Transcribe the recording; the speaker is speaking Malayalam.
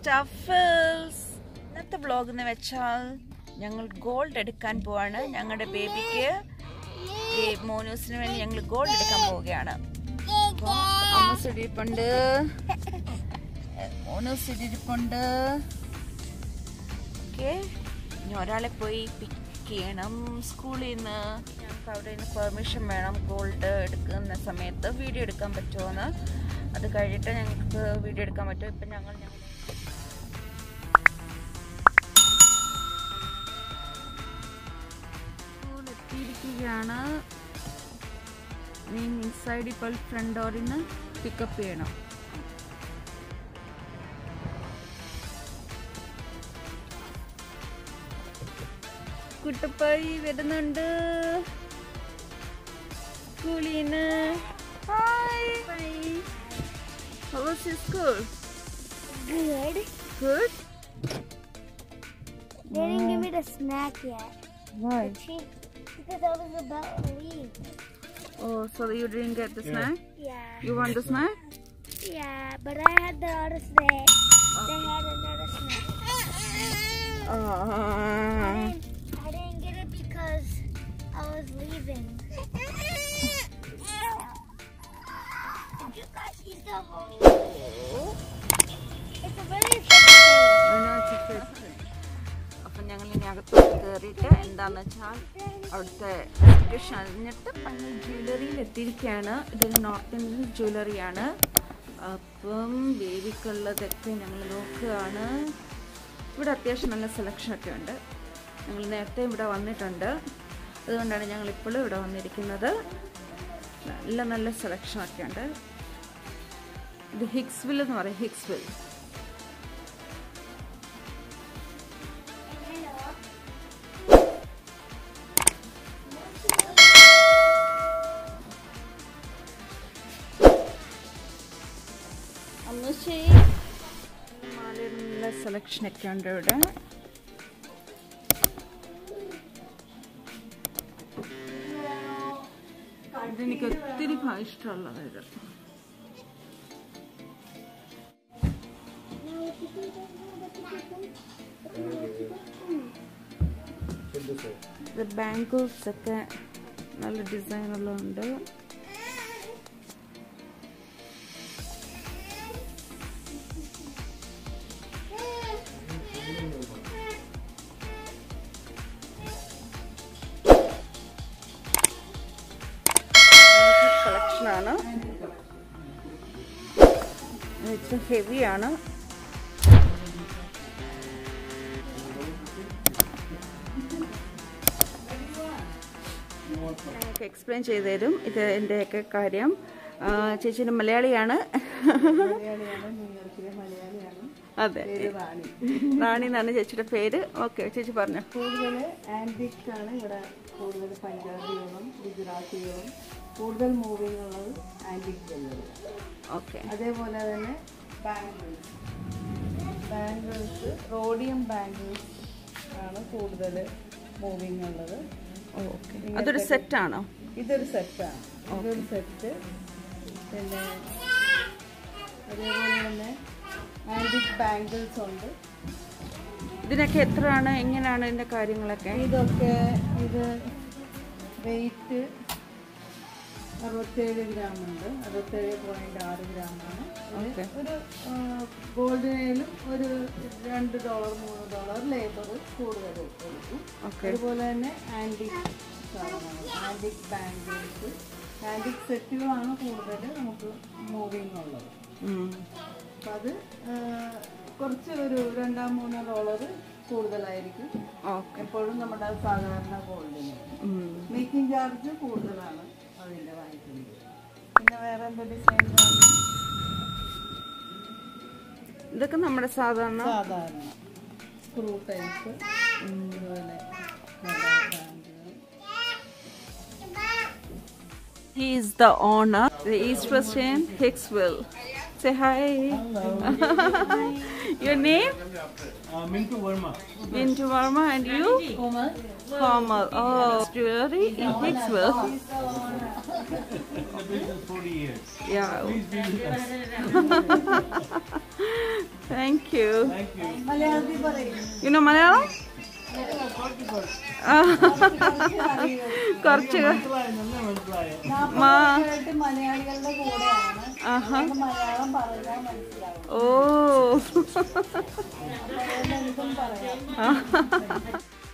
സ്റ്റഫിൾസ് ഇന്നത്തെ വ്ളോഗ് എന്ന് വെച്ചാൽ ഞങ്ങൾ ഗോൾഡ് എടുക്കാൻ പോവാണ് ഞങ്ങളുടെ ബേബിക്ക് മോനൂസിന് വേണ്ടി ഞങ്ങൾ ഗോൾഡ് എടുക്കാൻ പോവുകയാണ് അപ്പൊ അമ്മ സുടിയിരിപ്പുണ്ട് മോനൂസ് ഇരിപ്പുണ്ട് ഓക്കെ ഇനി ഒരാളെ പോയി പിക്ക് ചെയ്യണം സ്കൂളിൽ നിന്ന് ഞങ്ങൾക്ക് അവിടെ നിന്ന് പെർമിഷൻ വേണം ഗോൾഡ് എടുക്കുന്ന സമയത്ത് വീഡിയോ എടുക്കാൻ പറ്റുമോന്ന് അത് കഴിഞ്ഞിട്ട് ഞങ്ങൾക്ക് വീഡിയോ എടുക്കാൻ പറ്റും ഇപ്പം ഞങ്ങൾ ഞങ്ങൾ സ്കൂൾ എത്തിയിരിക്കുകയാണ് നീ ഇൻസൈഡ് ഇപ്പോൾ ഫ്രണ്ട് ഡോറിൽ നിന്ന് പിക്കപ്പ് ചെയ്യണം കുട്ടപ്പായി വരുന്നുണ്ട് സ്കൂളിന്ന് hi How was your school? Good. Good? They didn't give me the snack yet. Why? She, because I was about to leave. Oh, so you didn't get the snack? Yeah. You want the snack? Yeah, but I had the other snack. They had another snack. Uh, I didn't, I didn't get it because I was leaving. Did you guys eat the whole? It's a really thick അപ്പം ഞങ്ങൾ ഇനി അകത്തോട്ട് കയറിയിട്ട് എന്താന്ന് വെച്ചാൽ അവിടുത്തെ സിറ്റുവേഷൻ അറിഞ്ഞിട്ട് ഞങ്ങൾ ജ്വല്ലറിയിൽ എത്തിയിരിക്കുകയാണ് ഇതൊരു നോർത്ത് ഇന്ത്യൻ ജ്വല്ലറിയാണ് അപ്പം ബേബിക്കുള്ളതൊക്കെ ഞങ്ങൾ നോക്കുകയാണ് ഇവിടെ അത്യാവശ്യം നല്ല സെലക്ഷനൊക്കെ ഉണ്ട് ഞങ്ങൾ നേരത്തെ ഇവിടെ വന്നിട്ടുണ്ട് അതുകൊണ്ടാണ് ഞങ്ങൾ ഇപ്പോഴും ഇവിടെ വന്നിരിക്കുന്നത് നല്ല നല്ല സെലക്ഷനൊക്കെ ഉണ്ട് ഇത് ഹിക്സ്വിൽ എന്ന് പറയും ഹിക്സ്വിൽ മാലയുടെ സെലക്ഷൻ ഒക്കെ ഉണ്ട് ഇവിടെ ഇതെനിക്ക് ഒത്തിരി ഭ- ഇഷ്ടമുള്ളത് ഇത് ഇത് ബാംഗിൾസ് ഒക്കെ നല്ല ഡിസൈനുള്ളതുണ്ട് കളക്ഷനാണ് ഇച്ചിരി ഹെവിയാണ് ഞങ്ങൾക്ക് എക്സ്പ്ലെയിൻ ചെയ്തു തരും ഇത് എൻ്റെയൊക്കെ കാര്യം ആ, ചേച്ചിയുടെ മലയാളിയാണ് അതെ റാണി എന്നാണ് ചേച്ചിയുടെ പേര് ഓക്കെ ചേച്ചി പറഞ്ഞു കൂടുതൽ ആൻറ്റിക് ആണ് ഇവിടെ കൂടുതൽ പഞ്ചാബികളും ഗുജറാത്തികളും കൂടുതൽ മൂവിങ് ഉള്ളത് ആൻറ്റിക് ജ്വല്ലറി ഓക്കെ അതേപോലെ തന്നെ ബാംഗിൾസ് ബാംഗിൾസ് റോഡിയം ബാംഗിൾസ് ആണ് കൂടുതൽ മൂവിങ് ഉള്ളത് ഓക്കെ അതൊരു സെറ്റാണോ ഇതൊരു സെറ്റാണ് ഇതൊരു സെറ്റ് പിന്നെ അതേപോലെ തന്നെ ആൻറ്റിക് ബാംഗിൾസ് ഉണ്ട് ഇതിനൊക്കെ എത്രയാണ് എങ്ങനെയാണ് ഇതിൻ്റെ കാര്യങ്ങളൊക്കെ ഇതൊക്കെ ഇത് വെയിറ്റ് അറുപത്തേഴ് ഗ്രാം ഉണ്ട് അറുപത്തേഴ് പോയിന്റ് ആറ് ഗ്രാമാണ് ഓക്കെ ഒരു ഗോൾഡിനേലും ഒരു രണ്ട് ഡോളർ മൂന്ന് ഡോളർ ലേബർ കൂടുതൽ കൊടുക്കും ഓക്കെ അതുപോലെ തന്നെ ആൻറ്റിക് സാധനങ്ങൾ ആൻറ്റിക് ബാംഗിൾസ് ആൻറ്റിക് സെറ്റുകളാണ് കൂടുതൽ നമുക്ക് മൂവിങ് ഉള്ളത് അപ്പം അത് ആ, കുറച്ച് ഒരു രണ്ടാം മൂന്നോ ഡോളർ കൂടുതലായിരിക്കും ഓക്കെ എപ്പോഴും നമ്മുടെ സാധാരണ ഗോൾഡിന് മേക്കിംഗ് ചാർജ് കൂടുതലാണ് അതിൻ്റെ വാങ്ങിക്കുന്നത് പിന്നെ വേറെ എന്താ ഡിസൈൻ ഇതൊക്കെ നമ്മുടെ സാധാരണ സാധാരണ സ്ക്രൂ ടൈപ്പ് അതുപോലെ He is the owner, the East Western Hicksville. Say hi. Your name? Uh, Mintu Verma. Mintu Verma and you? Komal. Oh, jewelry in Hicksville. The business 40 years. Yeah. Please be with us. Thank you Thank you. മലയാളത്തിൽ പറയും യുനോ മലയാളം ആ, കുറച്ച് മനസ്സിലായോ? നല്ല മനസ്സിലായോ? മാ ആയിട്ട് മലയാളികളുടെ കൂടെയാണ് ആഹാ നമുക്ക് മലയാളം പറഞ്ഞാൽ മനസ്സിലാവും ഓ അതുകൊണ്ട് എനിക്കും പറയാം